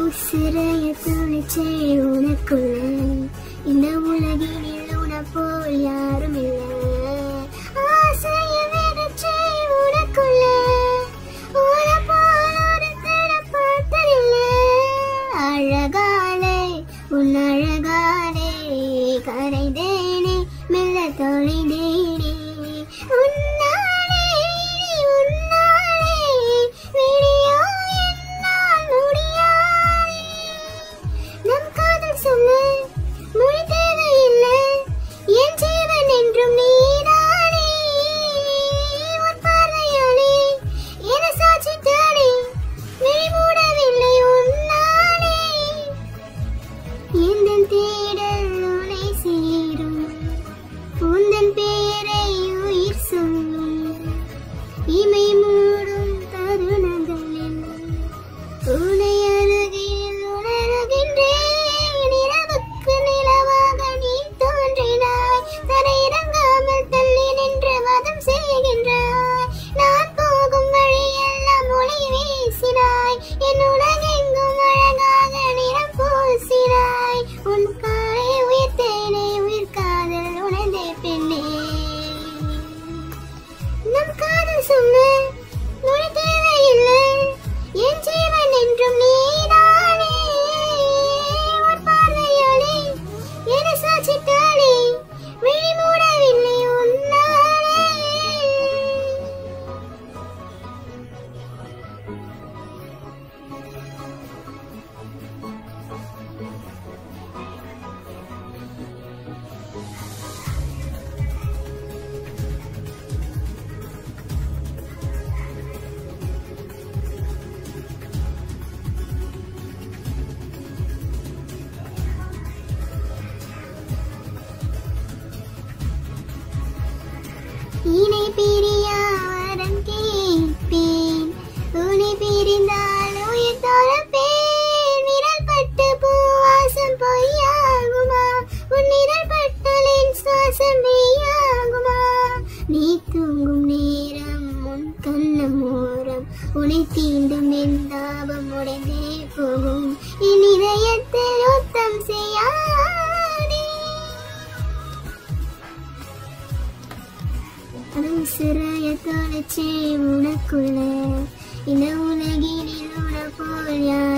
உசிரைய துணிச்சே உனக்குள்ள இந்த உலகினில் உன போல் யாரும் இல்லை ஆசைய விதைச்சே உனக்குள்ள உன போல் ஒருத்தரை பார்த்ததில்லை அழகாலே உன் அழகாலே கரைந்தேனே மெல்ல தொலைந்தேனே உன்னாலே உன்னாலே விடியோ என்னால் முடியாதே நம் காதல் சொல்ல மொழி தேவையில்லை என் ஜீவன் என்றும் நீதானே உன் பார்வையாலே என சாட்சித்தானே விழி மூடவில்லை உன்னாலே எந்தன் தேடல் உனை சேரும் உந்தன் பெயரை உயிர் சொல்லும் இமை மூடும் தருணங்களில் உனை அருகில் உணர்கின்றேன் இரவுக்கு நிலவாக நீ தோன்றினாய் தரையிறங்காமல் தள்ளி நின்று வதம் செய்கின்றாய் நான் போகும் வழியெல்லாம் ஒளி வீசினாய் என் உலகெங்கும் அழகாக நிறம் பூசினாய் உன் காலை உயிர்த்தேனே உயிர் காதல் உணர்ந்தே பெண்ணே நம் காதல் சொல்ல மொழி தேவையில்லை என் ஜீவன் என்றும் நீதானே உன் பார்வையாலே என சாட்சித்தானே விழி மூடவில்லை உன்னாலே இணை பிரியாரம் கேட்பேன் உன்னை பிரிந்தால் உயிர் தோறப்பேன் நிழல் பட்டு பூவாசம் பொய்யாகுமா உன் நிழல் பட்டால் என் சுவாசம் மெய்யாகுமா நீ தூங்கும் நேரம் உன் கண்ணம் ஓரம் உன்னை தீண்டும் என் தாபம் உடைந்தே போகும் என் இதயத்தில் யுத்தம் செய்யாதே சிறைய தொலைச்சே உனக்குள்ள இந்த உலகினில் உன போல் யார்